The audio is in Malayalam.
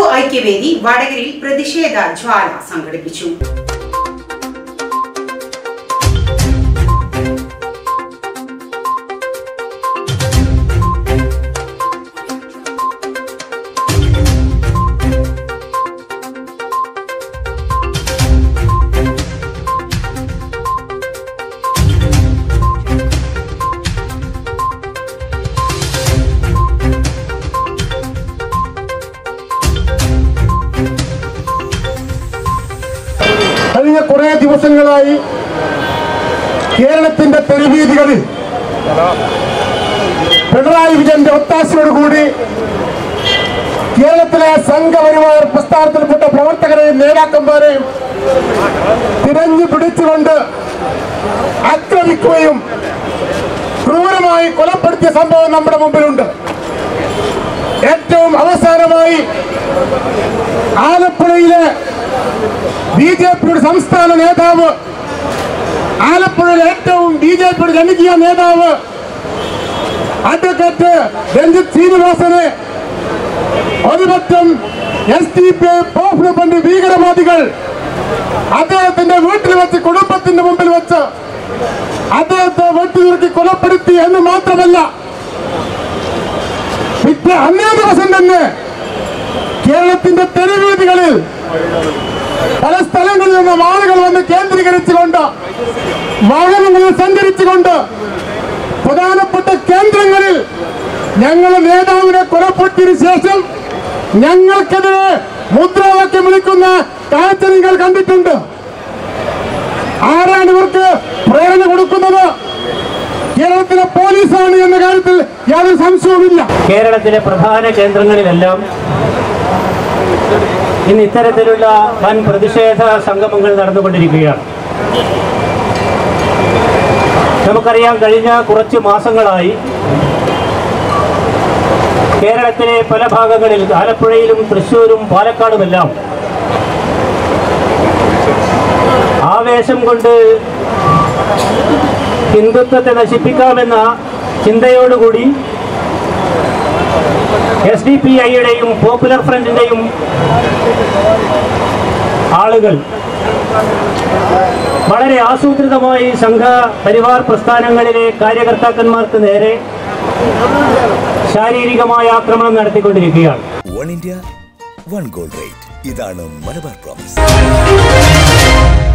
ഐക്യവേദി വടകരയിൽ പ്രതിഷേധ ജ്വാല സംഘടിപ്പിച്ചു കഴിഞ്ഞ കുറെ ദിവസങ്ങളായി കേരളത്തിന്റെ തെരുവീതികളിൽ പിണറായി വിജയന്റെ ഒത്താശയോടുകൂടി കേരളത്തിലെ സംഘപരിവാർ പ്രസ്ഥാനത്തിൽപ്പെട്ട പ്രവർത്തകരെയും നേതാക്കന്മാരെയും തിരഞ്ഞു പിടിച്ചുകൊണ്ട് ആക്രമിക്കുകയും ക്രൂരമായി കൊലപ്പെടുത്തിയ സംഭവം നമ്മുടെ മുമ്പിലുണ്ട് ഏറ്റവും അവസാനമായി ആലപ്പുഴയിലെ ബി ജെ പിയുടെ സംസ്ഥാന നേതാവ് ആലപ്പുഴയിലെ ഏറ്റവും ബി ജെ പിയുടെ ജനകീയ നേതാവ് അഡ്വക്കേറ്റ് രഞ്ജിത്ത് ശ്രീനിവാസനെ ഒരുപറ്റം S D P Popular Front ഭീകരവാദികൾ അദ്ദേഹത്തിന്റെ വീട്ടിൽ വെച്ച് കുടുംബത്തിന്റെ മുമ്പിൽ വെച്ച് അദ്ദേഹത്തെ വെട്ടിനുറുക്കി കൊലപ്പെടുത്തി എന്ന് മാത്രമല്ല പിറ്റേ അന്നേ ദിവസം തന്നെ കേരളത്തിന്റെ തെരുവീതികളിൽ പല സ്ഥലങ്ങളിൽ നിന്നും ആളുകൾ വന്ന് കേന്ദ്രീകരിച്ചുകൊണ്ട് വാഹനങ്ങളിൽ സഞ്ചരിച്ചുകൊണ്ട് പ്രധാനപ്പെട്ട കേന്ദ്രങ്ങളിൽ ഞങ്ങൾ നേതാവിനെ കൊലപ്പെടുത്തിയതിനു ശേഷം ഞങ്ങൾക്കെതിരെ മുദ്രാവാക്യം വിളിക്കുന്ന കാഴ്ച നിങ്ങൾ കണ്ടിട്ടുണ്ട് ആരാണ് ഇവർക്ക് പ്രേരണ കൊടുക്കുന്നത് കേരളത്തിലെ പോലീസാണ് എന്ന കാര്യത്തിൽ യാതൊരു സംശയവുമില്ല കേരളത്തിലെ പ്രധാന കേന്ദ്രങ്ങളിലെല്ലാം ഇന്ന് ഇത്തരത്തിലുള്ള വൻ പ്രതിഷേധ സംഗമങ്ങൾ നടന്നുകൊണ്ടിരിക്കുകയാണ് നമുക്കറിയാം കഴിഞ്ഞ കുറച്ച് മാസങ്ങളായി കേരളത്തിലെ പല ഭാഗങ്ങളിൽ ആലപ്പുഴയിലും തൃശ്ശൂരും പാലക്കാടുമെല്ലാം ആവേശം കൊണ്ട് ഹിന്ദുത്വത്തെ നശിപ്പിക്കാമെന്ന ചിന്തയോടുകൂടി എസ് ഡി പി ഐയുടെയും പോപ്പുലർ ഫ്രണ്ടിന്റെയും ആളുകൾ വളരെ ആസൂത്രിതമായി സംഘ പരിവാർ പ്രസ്ഥാനങ്ങളിലെ കാര്യകർത്താക്കന്മാർക്ക് നേരെ ശാരീരികമായ ആക്രമണം നടത്തിക്കൊണ്ടിരിക്കുകയാണ് One India One gold rate ഇതാണ് മലബാർ പ്രോമിസ്